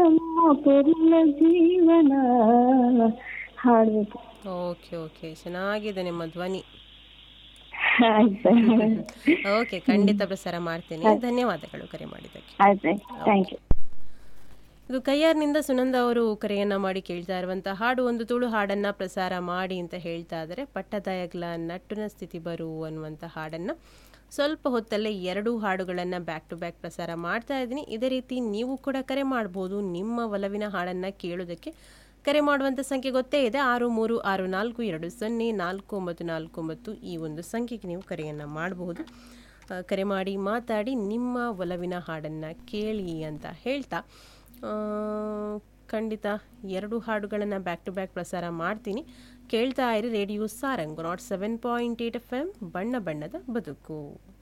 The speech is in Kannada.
ನಮ್ಮ ಪುರಿಯ ಜೀವನ ಹಾಡ್ಬೇಕು ಓಕೆ ಓಕೆ ಚೆನ್ನಾಗಿದೆ ನಿಮ್ಮ ಧ್ವನಿ ಆಯ್ತು ಓಕೆ ಖಂಡಿತ ಪ್ರಸಾರ ಮಾಡ್ತೀನಿ ಧನ್ಯವಾದಗಳು ಕರೆ ಮಾಡಿದ್ದಕ್ಕೆ ಆಯ್ತು ಥ್ಯಾಂಕ್ ಯು ಇದು ಕೈಯಾರ್ನಿಂದ ಸುನಂದ ಅವರು ಕರೆಯನ್ನ ಮಾಡಿ ಕೇಳ್ತಾ ಇರುವಂತ ಹಾಡು ಒಂದು ತುಳು ಹಾಡನ್ನ ಪ್ರಸಾರ ಮಾಡಿ ಅಂತ ಹೇಳ್ತಾ ಇದ್ದಾರೆ ಪಟ್ಟದಯಗ್ಲ ನಟ್ಟುನ ಸ್ಥಿತಿ ಬರು ಅನ್ನುವಂಥ ಹಾಡನ್ನ ಸ್ವಲ್ಪ ಹೊತ್ತಲ್ಲೇ ಎರಡು ಹಾಡುಗಳನ್ನು ಬ್ಯಾಕ್ ಟು ಬ್ಯಾಕ್ ಪ್ರಸಾರ ಮಾಡ್ತಾ ಇದ್ದೀನಿ ಇದೇ ರೀತಿ ನೀವು ಕೂಡ ಕರೆ ಮಾಡ್ಬೋದು ನಿಮ್ಮ ಒಲವಿನ ಹಾಡನ್ನು ಕೇಳೋದಕ್ಕೆ ಕರೆ ಮಾಡುವಂಥ ಸಂಖ್ಯೆ ಗೊತ್ತೇ ಇದೆ ಆರು ಮೂರು ಆರು ನಾಲ್ಕು ಎರಡು ಸೊನ್ನೆ ನಾಲ್ಕು ಒಂಬತ್ತು ನಾಲ್ಕು ಒಂಬತ್ತು ಈ ಒಂದು ಸಂಖ್ಯೆಗೆ ನೀವು ಕರೆಯನ್ನು ಮಾಡಬಹುದು ಆ, ಕರೆ ಮಾಡಿ ಮಾತಾಡಿ ನಿಮ್ಮ ಒಲವಿನ ಹಾಡನ್ನು ಕೇಳಿ ಅಂತ ಹೇಳ್ತಾ ಆ, ಖಂಡಿತ ಎರಡು ಹಾಡುಗಳನ್ನು ಬ್ಯಾಕ್ ಟು ಬ್ಯಾಕ್ ಪ್ರಸಾರ ಮಾಡ್ತೀನಿ ಕೇಳ್ತಾ ಇರಿ radio Sarang nought seven point eight F M ಬಣ್ಣ ಬಣ್ಣದ ಬದುಕು